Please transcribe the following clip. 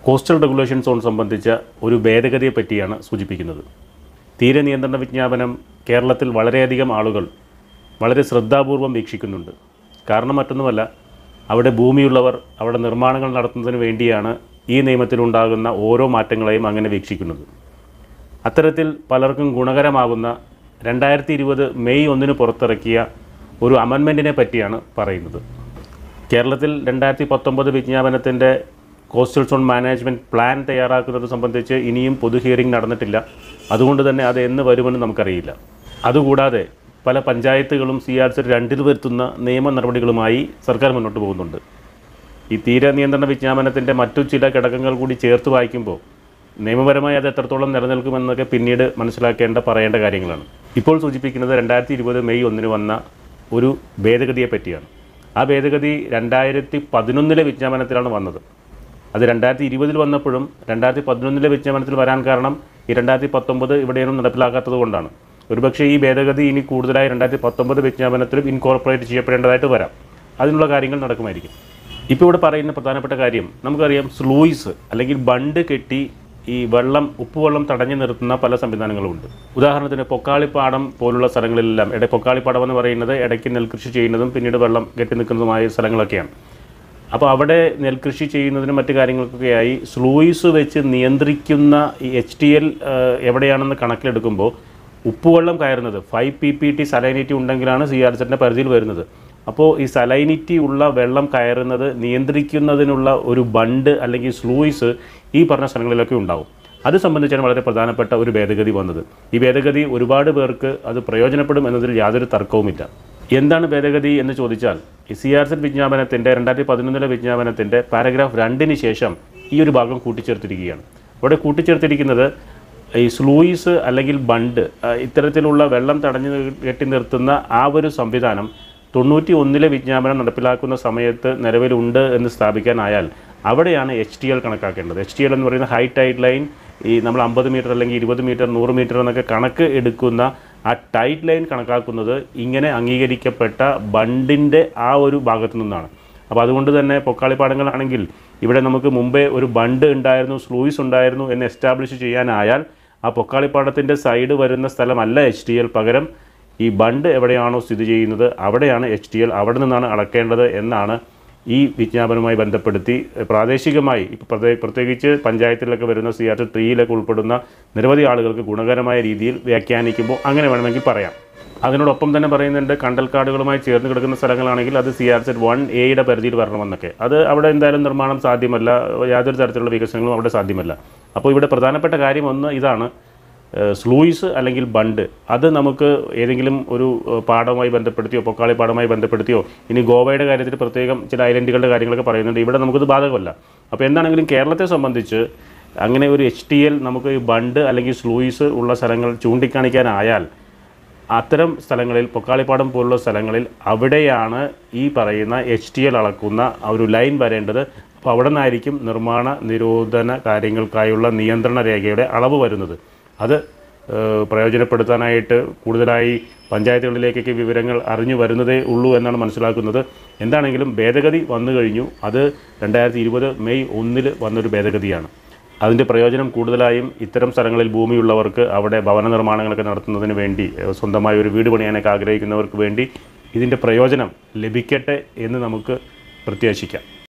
coastal regulation zone സംബന്ധിച്ച ഒരു ഭേദഗതിയെ പറ്റിയാണ് സൂചിപ്പിക്കുന്നത് തീര നിയന്ത്രണ വിജ്ഞാപനം കേരളത്തിൽ വളരെയധികം ആളുകൾ വളരെ ശ്രദ്ധാപൂർവം വീക്ഷിക്കുന്നുണ്ട് കാരണം മറ്റൊന്നുമല്ല അവിടെ ഭൂമിയുള്ളവർ അവിടെ നിർമ്മാണങ്ങൾ നടത്തുന്നതിന് വേണ്ടിയാണ് ഈ നിയമത്തിലുണ്ടാകുന്ന ഓരോ മാറ്റങ്ങളെയും അങ്ങനെ വീക്ഷിക്കുന്നത് അത്തരത്തിൽ പലർക്കും ഗുണകരമാകുന്ന രണ്ടായിരത്തി ഇരുപത് മെയ് ഒന്നിന് പുറത്തിറക്കിയ ഒരു അമെൻമെൻറ്റിനെ പറ്റിയാണ് പറയുന്നത് കേരളത്തിൽ രണ്ടായിരത്തി പത്തൊമ്പത് വിജ്ഞാപനത്തിൻ്റെ കോസ്റ്റൽ സോൺ മാനേജ്മെൻറ്റ് പ്ലാൻ തയ്യാറാക്കുന്നത് സംബന്ധിച്ച് ഇനിയും പൊതു ഹിയറിംഗ് നടന്നിട്ടില്ല അതുകൊണ്ട് തന്നെ അത് എന്ന് വരുമെന്ന് നമുക്കറിയില്ല അതുകൂടാതെ പല പഞ്ചായത്തുകളും സി ആർ സെറ്റ് രണ്ടിൽ വരുത്തുന്ന നിയമ നടപടികളുമായി സർക്കാർ മുന്നോട്ട് പോകുന്നുണ്ട് ഈ തീര നിയന്ത്രണ വിജ്ഞാപനത്തിൻ്റെ മറ്റു ചില ഘടകങ്ങൾ കൂടി ചേർത്ത് വായിക്കുമ്പോൾ നിയമപരമായി അത് എത്രത്തോളം നിലനിൽക്കുമെന്നൊക്കെ പിന്നീട് മനസ്സിലാക്കേണ്ട പറയേണ്ട കാര്യങ്ങളാണ് ഇപ്പോൾ സൂചിപ്പിക്കുന്നത് രണ്ടായിരത്തി ഇരുപത് മെയ് ഒന്നിന് വന്ന ഒരു ഭേദഗതിയെ പറ്റിയാണ് ആ ഭേദഗതി രണ്ടായിരത്തി പതിനൊന്നിലെ വിജ്ഞാപനത്തിലാണ് വന്നത് അത് രണ്ടായിരത്തി ഇരുപതിൽ വന്നപ്പോഴും രണ്ടായിരത്തി പതിനൊന്നിലെ വിജ്ഞാപനത്തിൽ വരാൻ കാരണം ഈ രണ്ടായിരത്തി പത്തൊമ്പത് ഇവിടെയൊന്നും നടപ്പിലാക്കാത്തത് കൊണ്ടാണ് ഒരുപക്ഷേ ഈ ഭേദഗതി ഇനി കൂടുതലായി രണ്ടായിരത്തി പത്തൊമ്പത് വിജ്ഞാപനത്തിലും ഇൻകോർപ്പറേറ്റ് ചെയ്യപ്പെടേണ്ടതായിട്ട് വരാം അതിനുള്ള കാര്യങ്ങൾ നടക്കുമായിരിക്കും ഇപ്പോൾ ഇവിടെ പറയുന്ന പ്രധാനപ്പെട്ട കാര്യം നമുക്കറിയാം സ്ലൂയിസ് അല്ലെങ്കിൽ ബണ്ട് കെട്ടി ഈ വെള്ളം ഉപ്പുവെള്ളം തടഞ്ഞു നിർത്തുന്ന പല സംവിധാനങ്ങളുമുണ്ട് ഉദാഹരണത്തിന് പൊക്കാളിപ്പാടം പോലുള്ള സ്ഥലങ്ങളിലെല്ലാം ഇട പൊക്കാളിപ്പാടം എന്ന് പറയുന്നത് ഇടയ്ക്ക് നെൽകൃഷി ചെയ്യുന്നതും പിന്നീട് വെള്ളം കെട്ടി നിൽക്കുന്നതുമായ സ്ഥലങ്ങളൊക്കെയാണ് അപ്പോൾ അവിടെ നെൽകൃഷി ചെയ്യുന്നതിനും മറ്റു കാര്യങ്ങൾക്കൊക്കെയായി സ്ലൂയിസ് വെച്ച് നിയന്ത്രിക്കുന്ന ഈ എച്ച് ടി എൽ എവിടെയാണെന്ന് കണക്കിലെടുക്കുമ്പോൾ ഉപ്പുവെള്ളം കയറുന്നത് five P P T salinity ഉണ്ടെങ്കിലാണ് സി ആർ സെറ്റിൻ്റെ പരിധിയിൽ വരുന്നത് അപ്പോൾ ഈ സലൈനിറ്റി ഉള്ള വെള്ളം കയറുന്നത് നിയന്ത്രിക്കുന്നതിനുള്ള ഒരു ബണ്ട് അല്ലെങ്കിൽ സ്ലൂയിസ് ഈ പറഞ്ഞ സ്ഥലങ്ങളിലൊക്കെ ഉണ്ടാവും അത് സംബന്ധിച്ചാണ് വളരെ പ്രധാനപ്പെട്ട ഒരു ഭേദഗതി വന്നത് ഈ ഭേദഗതി ഒരുപാട് പേർക്ക് അത് പ്രയോജനപ്പെടും എന്നതിൽ യാതൊരു തർക്കവുമില്ല എന്താണ് ഭേദഗതി എന്ന് ചോദിച്ചാൽ ഈ സി ആർ സെറ്റ് വിജ്ഞാപനത്തിൻ്റെ രണ്ടായിരത്തി പതിനൊന്നിലെ വിജ്ഞാപനത്തിൻ്റെ പാരഗ്രാഫ് രണ്ടിന് ശേഷം ഈ ഒരു ഭാഗം കൂട്ടിച്ചേർത്തിരിക്കുകയാണ് ഇവിടെ കൂട്ടിച്ചേർത്തിരിക്കുന്നത് ഈ സ്ലൂയിസ് അല്ലെങ്കിൽ ബണ്ട് ആ, ഇത്തരത്തിലുള്ള വെള്ളം തടഞ്ഞു നി- കെട്ടി നിർത്തുന്ന ആ ഒരു സംവിധാനം തൊണ്ണൂറ്റി ഒന്നിലെ വിജ്ഞാപനം നടപ്പിലാക്കുന്ന സമയത്ത് നിലവിലുണ്ട് എന്ന് സ്ഥാപിക്കാനായാൽ അവിടെയാണ് എച്ച് ടി എൽ കണക്കാക്കേണ്ടത് എച്ച് ടി എൽ എന്ന് പറയുന്ന ഹൈ ടൈഡ് ലൈൻ ഈ നമ്മൾ അമ്പത് മീറ്റർ അല്ലെങ്കിൽ ഇരുപത് മീറ്റർ നൂറ് മീറ്റർ എന്നൊക്കെ കണക്ക് എടുക്കുന്ന ആ ടൈറ്റ് ലൈൻ കണക്കാക്കുന്നത് ഇങ്ങനെ അംഗീകരിക്കപ്പെട്ട ബണ്ടിൻ്റെ ആ ഒരു ഭാഗത്തു നിന്നാണ് അപ്പോൾ അതുകൊണ്ട് തന്നെ പൊക്കാളിപ്പാടങ്ങളാണെങ്കിൽ ഇവിടെ നമുക്ക് മുമ്പേ ഒരു ബണ്ട് ഉണ്ടായിരുന്നു സ്ലൂയിസ് ഉണ്ടായിരുന്നു എന്ന് എസ്റ്റാബ്ലിഷ് ചെയ്യാനായാൽ ആ പൊക്കാളിപ്പാടത്തിൻ്റെ സൈഡ് വരുന്ന സ്ഥലമല്ല എച്ച് ടി എൽ പകരം ഈ ബണ്ട് എവിടെയാണോ സ്ഥിതി ചെയ്യുന്നത് അവിടെയാണ് എച്ച് ടി എൽ അവിടെ നിന്നാണ് അളക്കേണ്ടത് എന്നാണ് ഈ വിജ്ഞാപനവുമായി ബന്ധപ്പെടുത്തി എഹ്, പ്രാദേശികമായി ഇപ്പോൾ പ്രത്യേക പ്രത്യേകിച്ച് പഞ്ചായത്തിലൊക്കെ വരുന്ന സി ആർ ത്രീയിലൊക്കെ ഉൾപ്പെടുന്ന നിരവധി ആളുകൾക്ക് ഗുണകരമായ രീതിയിൽ വ്യാഖ്യാനിക്കുമ്പോൾ അങ്ങനെ വേണമെങ്കിൽ പറയാം അതിനോടൊപ്പം തന്നെ പറയുന്നുണ്ട് കണ്ടൽക്കാടുകളുമായി ചേർന്ന് കിടക്കുന്ന സ്ഥലങ്ങളാണെങ്കിൽ അത് സി ആർ സെറ്റ് വൺ എയുടെ പരിധിയിൽ വരണമെന്നൊക്കെ അത് അവിടെ എന്തായാലും നിർമ്മാണം സാധ്യമല്ല യാതൊരു തരത്തിലുള്ള വികസനങ്ങളും അവിടെ സാധ്യമല്ല അപ്പോൾ ഇവിടെ പ്രധാനപ്പെട്ട കാര്യം ഒന്ന് ഇതാണ് ഏഹ് സ്ലൂയിസ് അല്ലെങ്കിൽ ബണ്ട് അത് നമുക്ക് ഏതെങ്കിലും ഒരു ഏഹ് പാടവുമായി ബന്ധപ്പെടുത്തിയോ പൊക്കാളി പാടവുമായി ബന്ധപ്പെടുത്തിയോ ഇനി ഗോവയുടെ കാര്യത്തിൽ പ്രത്യേകം ചില ഐലൻഡുകളുടെ കാര്യങ്ങളൊക്കെ പറയുന്നുണ്ട് ഇവിടെ നമുക്കിത് ബാധകമല്ല അപ്പോൾ എന്താണെങ്കിലും കേരളത്തെ സംബന്ധിച്ച് അങ്ങനെ ഒരു എച്ച് ടി എൽ നമുക്ക് ഈ ബണ്ട് അല്ലെങ്കിൽ സ്ലൂയിസ് ഉള്ള സ്ഥലങ്ങൾ ചൂണ്ടിക്കാണിക്കാനായാൽ അത്തരം സ്ഥലങ്ങളിൽ പൊക്കാളിപ്പാടം പോലുള്ള സ്ഥലങ്ങളിൽ അവിടെയാണ് ഈ പറയുന്ന എച്ച് ടി എൽ അളക്കുന്ന ആ ഒരു ലൈൻ വരേണ്ടത് അപ്പോൾ അവിടെ നിന്നായിരിക്കും നിർമ്മാണ നിരോധന കാര്യങ്ങൾക്കായുള്ള നിയന്ത്രണ രേഖയുടെ അളവ് വരുന്നത് അത് ഏഹ്, പ്രയോജനപ്പെടുത്താനായിട്ട് കൂടുതലായി പഞ്ചായത്തുകളിലേക്കൊക്കെ വിവരങ്ങൾ അറിഞ്ഞു വരുന്നതേ ഉള്ളൂ എന്നാണ് മനസ്സിലാക്കുന്നത് എന്താണെങ്കിലും ഭേദഗതി വന്നു കഴിഞ്ഞു അത് രണ്ടായിരത്തി ഇരുപത് മെയ് ഒന്നിൽ വന്നൊരു ഭേദഗതിയാണ് അതിൻ്റെ പ്രയോജനം കൂടുതലായും ഇത്തരം സ്ഥലങ്ങളിൽ ഭൂമിയുള്ളവർക്ക് അവിടെ ഭവന നിർമ്മാണങ്ങളൊക്കെ നടത്തുന്നതിന് വേണ്ടി ഏഹ്, സ്വന്തമായി ഒരു വീട് പണിയാനൊക്കെ ആഗ്രഹിക്കുന്നവർക്ക് വേണ്ടി ഇതിൻ്റെ പ്രയോജനം ലഭിക്കട്ടെ എന്ന് നമുക്ക് പ്രത്യാശിക്കാം